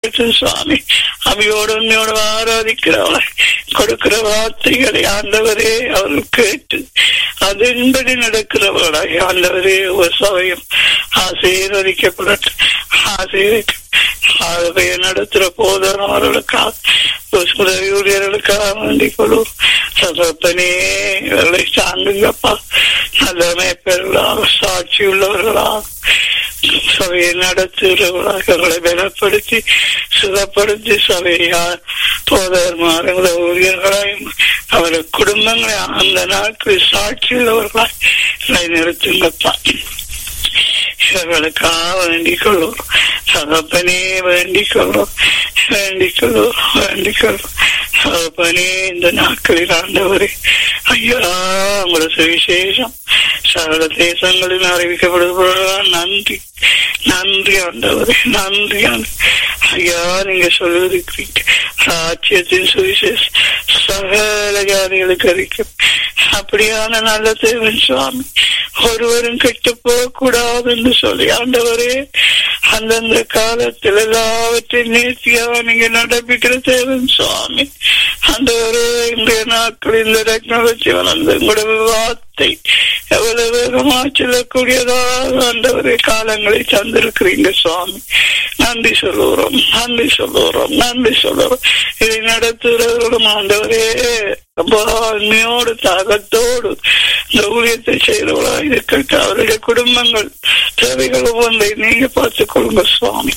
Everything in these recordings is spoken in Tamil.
இருக்கட்டும் சுவாமி அவையோடு உண்மையோடு ஆராதிக்கிறவளை கொடுக்கிற வார்த்தைகளை ஆண்டவரே அவர்கள் கேட்டு அதன்படி நடக்கிறவர்களாய் ஆண்டவரே ஒரு சபையும் ஆசீர்வதிக்கப்படட்டும் ஆசீர்வதிக்க ஆகவே நடத்துற போதனவர்களுக்காக உதவி ஊழியர்களுக்காக வேண்டிக் கொள்வோம் சகப்பனே இவர்களை சார்ந்துங்கப்பா நல்ல மேய்ப்பர்களாக சாட்சி உள்ளவர்களாக சபையை நடத்துகிறவர்களாக இவர்களை பலப்படுத்தி சுகப்படுத்தி சபையா போதர்மாரங்கள ஊழியர்களாயும் அவருடைய குடும்பங்களை அந்த நாட்களில் சாட்சி உள்ளவர்களாய் நிறுத்துங்கப்பா இவர்களுக்காக வேண்டிக் கொள்வோம் சகப்பனே வேண்டிக் கொள்வோம் வேண்டிக் கொள்வோம் வேண்டிக் கொள்வோம் சகப்பனே இந்த நாட்களில் ஆண்டவரே ஐயா உங்களோட சுவிசேஷம் சகல தேசங்களில் அறிவிக்கப்படுவதால் நன்றி நன்றி ஆண்டவரே நன்றி ஐயா நீங்க சொல்லிருக்கிறீங்க ராஜ்யத்தின் சுவிசேஷம் சகல ஜாதிகளுக்கு அறிக்கும் அப்படியான நல்ல தேவன் சுவாமி ஒருவரும் கெட்டு போக கூடாது என்று சொல்லி ஆண்டவரே அந்தந்த காலத்தில் எல்லாவற்றையும் நேர்த்தியாக நீங்க நடப்பிக்கிற தேவன் சுவாமி ஆண்டவரே இன்றைய நாட்கள் இந்த டெக்னாலஜி வளர்ந்து உங்களோட வார்த்தை எவ்வளவு வேகமா செல்லக்கூடியதாக ஆண்டவரே காலங்களை தந்திருக்கிறீங்க சுவாமி நன்றி சொல்லுகிறோம் நன்றி சொல்லுகிறோம் நன்றி சொல்லுகிறோம் இதை நடத்துகிறவர்களும் ஆண்டவரே உண்மையோடு தாகத்தோடு இந்த ஊழியத்தை செய்கிறவர்களா இருக்கட்டு அவருடைய குடும்பங்கள் தேவைகள் ஒவ்வொன்றை நீங்க பார்த்துக் கொள்ளுங்க சுவாமி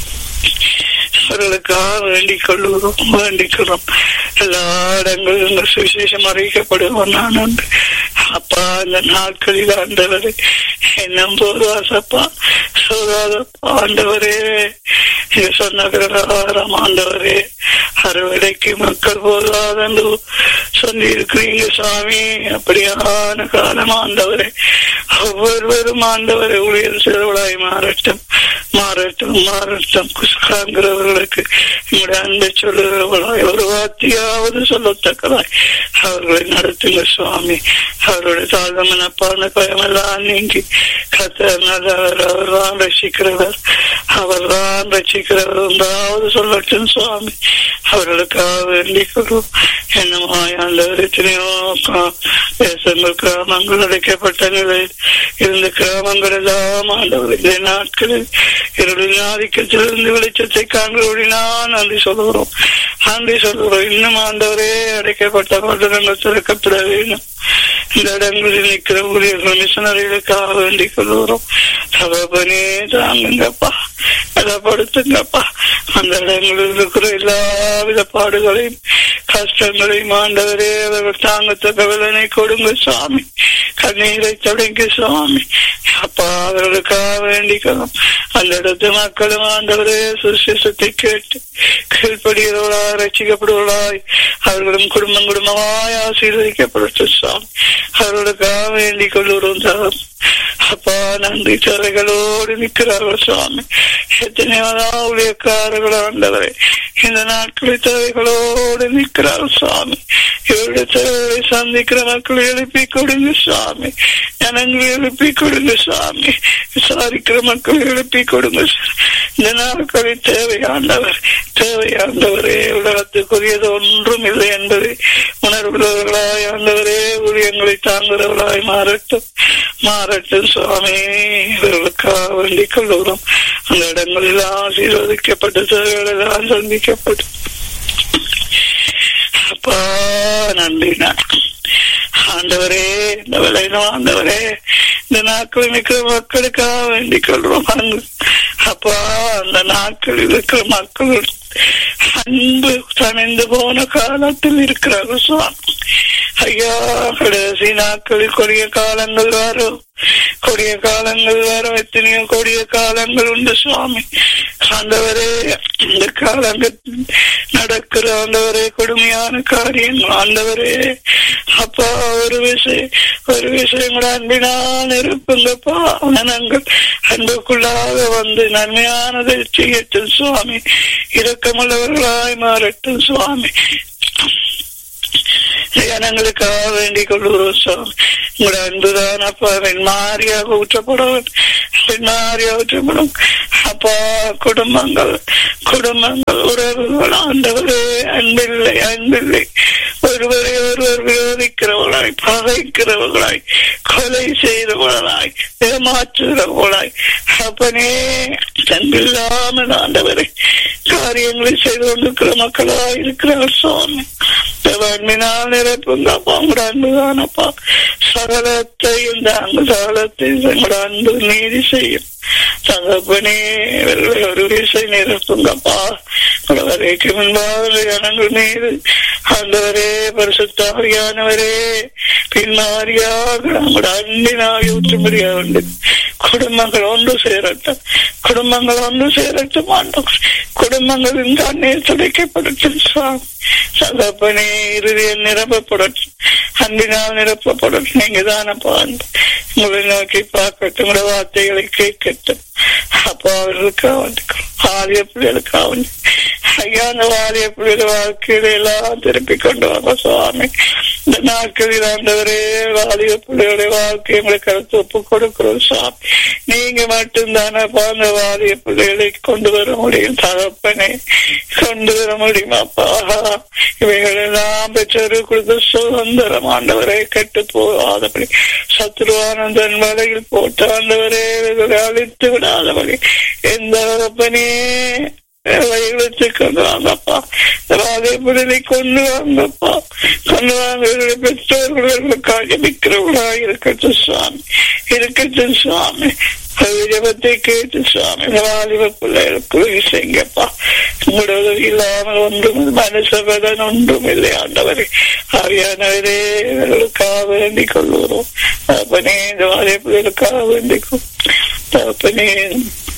அவர்களுக்காக வேண்டிக் கொள்ளுகிறோம் வேண்டிக் கொள்ளும் எல்லா இடங்களிலும் இந்த சுவிசேஷம் அறிவிக்கப்படுவோம் நான் உண்டு அப்பா இந்த நாட்களில் ஆண்டவரே என்னும் போது ஆசப்பா சோதாதப்பா ஆண்டவரே நீங்க சொன்ன பிரகாரம் ஆண்டவரே அறுவடைக்கு மக்கள் போதாதென்று சொல்லி இருக்கிறீங்க சுவாமி அப்படியான காலம் ஆண்டவரே ஒவ்வொருவரும் ஆண்டவரை ஊழியர் சிறுவளாய் மாறட்டும் மாறட்டும் மாறட்டும் குஸ்காங்கிறவர்களுக்கு உங்களுடைய அன்பை சொல்லுகிறவர்களாய் ஒரு வார்த்தையாவது சொல்லத்தக்கதாய் அவர்களை நடத்துங்க சுவாமி அவருடைய தாழ்மனப்பான பயமெல்லாம் நீங்கி கத்தர் நல்லவர் அவர்தான் ரசிக்கிறவர் அவர்தான் ரசிக்கிறவர் என்றாவது சொல்லட்டும் சுவாமி அவர்களுக்காக வேண்டிக் கொள்வோம் என்னமோ ஆண்டவர் எத்தனையோ தேசங்கள் கிராமங்கள் அடைக்கப்பட்ட நிலையில் இருந்த கிராமங்கள் எல்லாம் ஆண்டவர் இந்த நாட்களில் இருளின் ஆதிக்கத்திலிருந்து வெளிச்சத்தை காண்கிறோடினால் நன்றி சொல்லுகிறோம் நன்றி சொல்லுகிறோம் இன்னும் ஆண்டவரே அடைக்கப்பட்ட பட்டணங்கள் திறக்கப்பட வேண்டும் இந்த இடங்களில் நிற்கிற ஊழியர்கள் மிஷனரிகளுக்காக வேண்டிக் கொள்கிறோம் சகோபனே தாங்குங்கப்பா பலப்படுத்துங்கப்பா அந்த இடங்களில் இருக்கிற எல்லாவித பாடுகளையும் கஷ்டங்களையும் ஆண்டவரே அவர்கள் தாங்கத்தக்க விலனை கொடுங்க சுவாமி கண்ணீரை தொடங்க சுவாமி அப்பா அவர்களுக்காக வேண்டிக்கலாம் அந்த இடத்து மக்களும் ஆண்டவரே சுசேஷத்தை கேட்டு கீழ்படுகிறவர்களாய் ரசிக்கப்படுவர்களாய் அவர்களும் குடும்பம் குடும்பமாய் ஆசீர்வதிக்கப்படட்டும் சுவாமி அவர்களுக்காக வேண்டிக் கொள்கிறோம் சார் அப்பா நன்றி தரைகளோடு நிற்கிறார்கள் சுவாமி எத்தனையோ ஊழியக்காரர்கள் ஆண்டவரே இந்த நாட்களில் தேவைகளோடு நிற்கிறார்கள் சுவாமி இவருடைய தேவைகளை சந்திக்கிற மக்களை எழுப்பி கொடுங்க சுவாமி ஜனங்களை எழுப்பி கொடுங்க சுவாமி விசாரிக்கிற மக்களை எழுப்பி கொடுங்க இந்த நாட்களில் தேவையாண்டவர் தேவையாண்டவரே உலகத்துக்குரியது ஒன்றும் இல்லை என்பதை உணர்வுள்ளவர்களாய் ஆண்டவரே ஊழியங்களை தாங்குகிறவர்களாய் மாறட்டும் மாறட்டும் சுவாமி இவர்களுக்காக வேண்டிக் கொள்ளுகிறோம் அந்த இடங்களில் ஆசீர்வதிக்கப்பட்ட தேவைகள் எல்லாம் சந்திக்கப்பட்டு அப்பா நன்றி ஆண்டவரே இந்த விளையிலும் ஆண்டவரே இந்த நாட்கள் இருக்கிற மக்களுக்காக வேண்டிக் கொள்றோம் அப்பா அந்த நாட்களில் இருக்கிற மக்கள் அன்பு தணிந்து போன காலத்தில் இருக்கிறார்கள் சுவாமி ஐயா கடைசி நாட்களில் கொடிய காலங்கள் வரும் கொடிய காலங்கள் வரும் எத்தனையோ கொடிய காலங்கள் உண்டு சுவாமி ஆண்டவரே இந்த காலங்கள் நடக்கிற ஆண்டவரே கொடுமையான காரியம் ஆண்டவரே அப்பா ஒரு விஷயம் ஒரு விஷயம் கூட அன்பினால் இருப்புங்கப்பா மனங்கள் அன்புக்குள்ளாக வந்து நன்மையானதை செய்யட்டும் சுவாமி இரக்கமுள்ளவர்களாய் மாறட்டும் சுவாமி ஜனங்களுக்காக வேண்டிக் கொள்கிறோம் சுவாமி உங்களோட அன்புதான் அப்பா வெண்மாரியாக ஊற்றப்படும் வெண்மாரியாக ஊற்றப்படும் அப்பா குடும்பங்கள் குடும்பங்கள் உறவுகள் ஆண்டவரே அன்பில்லை அன்பில்லை ஒருவரை ஒருவர் விரோதிக்கிறவர்களாய் பகைக்கிறவர்களாய் கொலை செய்தவர்களாய் ஏமாற்றுகிறவர்களாய் அப்பனே அன்பில்லாமல் ஆண்டவரை காரியங்களை செய்து கொண்டிருக்கிற மக்களாய் இருக்கிறார் சுவாமி அன்பினால் நிரப்புங்க அப்பா உங்களோட அன்புதானப்பா சகலத்தையும் தாங்க சகலத்தையும் உங்களோட அன்பு நீதி செய்யும் தகப்பனே ஒரு விசை நிரப்புங்கப்பா வரைக்கு முன்பாக ஜனங்கள் மீது ஆண்டவரே பரிசுத்தாரியானவரே பின்மாரியாக நம்முடைய அன்பினாக ஊற்றும்படியாக உண்டு குடும்பங்கள் ஒன்று சேரட்டும் குடும்பங்கள் ஒன்று சேரட்டும் ஆண்டோம் குடும்பங்களின் கண்ணீர் துடைக்கப்படட்டும் சுவாமி சகப்பனே இறுதியில் நிரப்பப்படட்டும் அன்பினால் நிரப்பப்படட்டும் நீங்க தானப்பா உங்களை நோக்கி பார்க்கட்டும் உங்களோட வார்த்தைகளை கேட்கட்டும் அப்பா அவர்களுக்கு அவனுக்கு ஆலய பிள்ளைகளுக்கு அவன் ஐயா அந்த வாலிய பிள்ளைகள் வாழ்க்கையில எல்லாம் திருப்பி கொண்டு வாங்க சுவாமி இந்த நாட்களில் ஆண்டவரே வாலிய பிள்ளைகளுடைய வாழ்க்கையை உங்களுக்கு கருத்து ஒப்பு கொடுக்கிறோம் சுவாமி நீங்க மட்டும்தானப்பா அந்த வாலிய பிள்ளைகளை கொண்டு வர முடியும் தகப்பனே கொண்டு வர முடியுமாப்பா இவைகள் எல்லாம் பெற்றோரு கொடுத்த சுதந்திரம் ஆண்டவரை கெட்டு போகாதபடி சத்ருவானந்தன் வலையில் போட்டு ஆண்டவரே இவைகளை அழித்து விடாதபடி எந்த தகப்பனே வயலுக்கு கொண்டு வாங்கப்பா ராஜபுரனை கொண்டு வாங்கப்பா கொண்டு வாங்க பெற்றோர்களுக்காக விற்கிறவர்களாக இருக்கட்டும் சுவாமி இருக்கட்டும் சுவாமி ஜபத்தை கேட்டு சுவாமி வாலிப பிள்ளைகளுக்கு செய்யுங்கப்பா உங்களோட உதவி இல்லாமல் ஒன்றும் மனசபதன் ஒன்றும் இல்லை ஆண்டவரே ஆவியானவரே இவர்களுக்காக வேண்டிக் கொள்ளுகிறோம் அப்பனே இந்த வாலிப பிள்ளைகளுக்காக வேண்டிக்கும் தகப்பனே